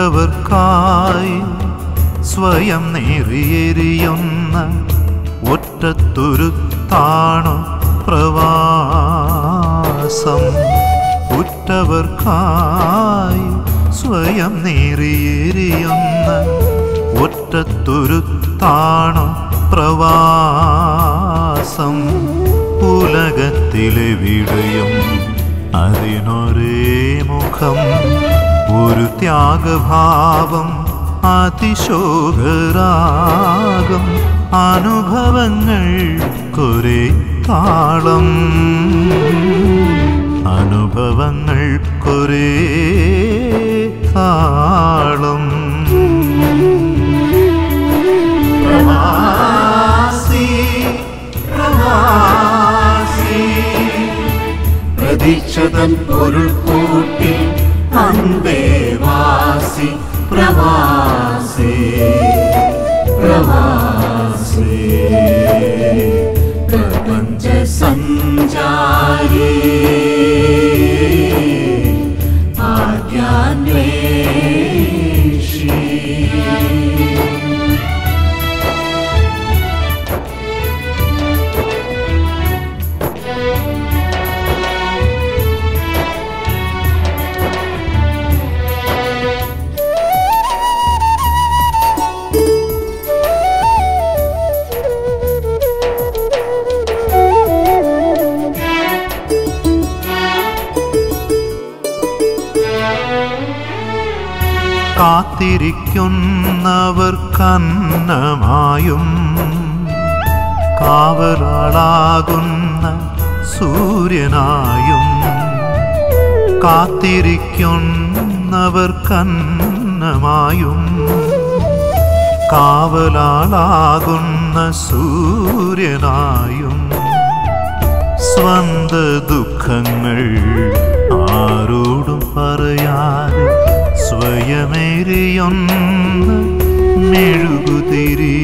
ഉറ്റവർക്കായി സ്വയം നേറിയെരിയുന്ന ഒറ്റത്തുരുത്താണു പ്രവാസം ഉറ്റവർക്കായി സ്വയം നേറിയെരിയുന്ന ഒറ്റത്തുരുത്താണു പ്രവാസം ഉലകത്തിലെവിടെയും അതിനൊരേ മുഖം ഒരു ത്യാഗഭാവം അതിശോകരാഗം അനുഭവങ്ങൾ കൊരേ താളം അനുഭവങ്ങൾ കൊരേ താളം പ്രവാസി പ്രവാസി പ്രതീക്ഷതൻ പൊരുൾ കൂട്ടി അന്തേവാസി പ്രവാസി പ്രവാസി പ്രപഞ്ച സഞ്ചാരി ആജ്ഞാന്വേഷി കാത്തിരിക്കുന്നവർക്കന്നമായും കാവലാളാകുന്ന സൂര്യനായും കാത്തിരിക്കുന്നവർക്കന്നമായും കാവലാളാകുന്ന സൂര്യനായും സ്വന്ത ദുഃഖങ്ങൾ ആരോടും പറയാതെ സ്വയമേറിയൊന്ന് മെഴുകുതിരി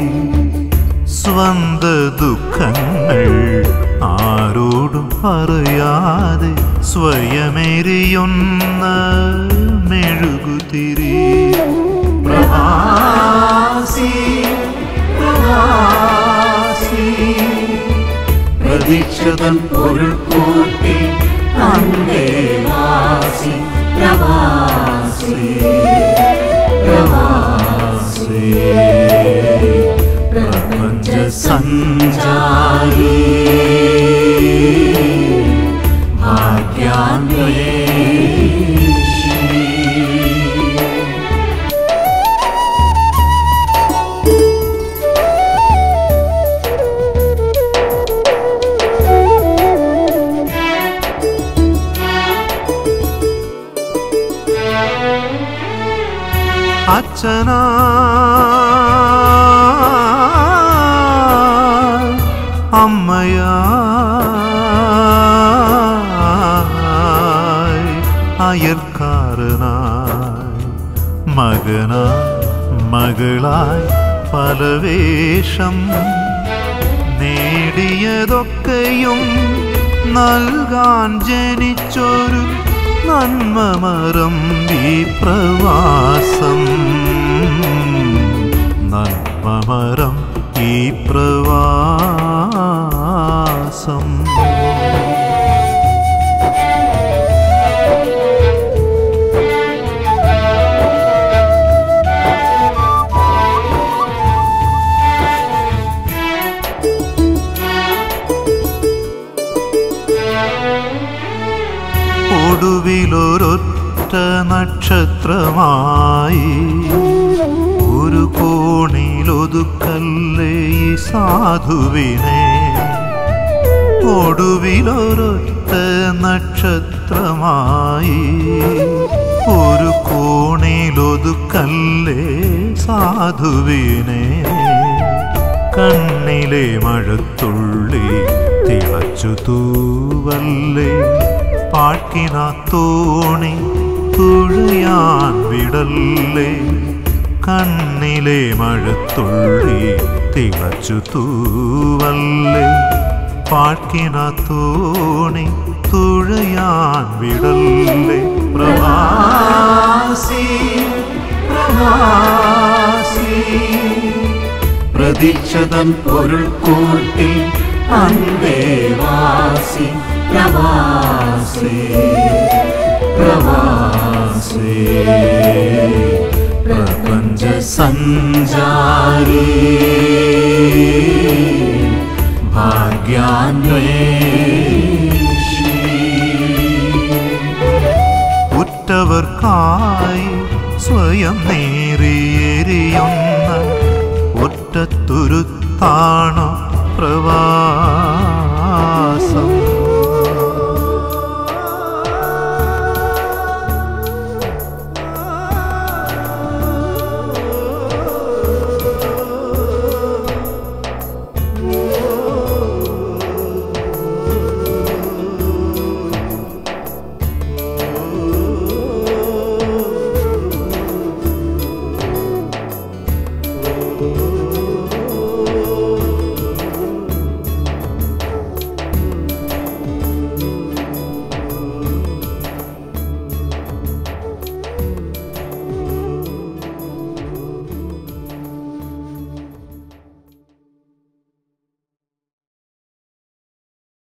സ്വന്ത ദുഃഖങ്ങൾ ആരോടും പറയാതെ സ്വയമേറിയൊന്ന് മെഴുകുതിരി പ്രവാസി പ്രവാസി പ്രതീക്ഷതൻ പൊരുൾ കൂട്ടി അന്തേവാസി പ്രവാസി പ്രവാസി പ്രപഞ്ച സഞ്ചാരി ഭാഗ്യാന്വേഷി അച്ഛനാ അമ്മയായി അയൽക്കാരനായി മകനായി മകളായി പലവേഷം നേടിയതൊക്കെയും നൽകാൻ ജനിച്ചൊരു നന്മമരം ഈ പ്രവാസം നന്മമരം ഈ പ്രവാസം ഒടുവിലൊരൊറ്റ നക്ഷത്രമായി ഒരു കോണിലൊതുക്കല്ലേ ഈ സാധുവിനെ ഒടുവിലൊരൊറ്റ നക്ഷത്രമായി ഒരു കോണിലൊതുക്കല്ലേ സാധുവിനെ കണ്ണിലെ മഴത്തുള്ളി തിളച്ചു തൂവല്ലേ പാഴ്ക്കിന തോണി തുഴയാൻ വിടല്ലേ കണ്ണിലെ മഴത്തുള്ളി തിളച്ചു തൂവല്ലേ പാഴ്ക്കിന തോണി തുഴയാൻ വിടല്ലേ പ്രവാസി പ്രവാസി പ്രതീക്ഷതൻ പൊരുൾ കൂട്ടിൽ അന്തേവാസി പ്രവാസി പ്രവാസി പ്രപഞ്ച സഞ്ചാരി ഭാഗ്യാന്വേഷി ഉറ്റവർക്കായി സ്വയം നേറിയേറിയൊന്ന ഒറ്റത്തുരുത്താണോ പ്രവാസി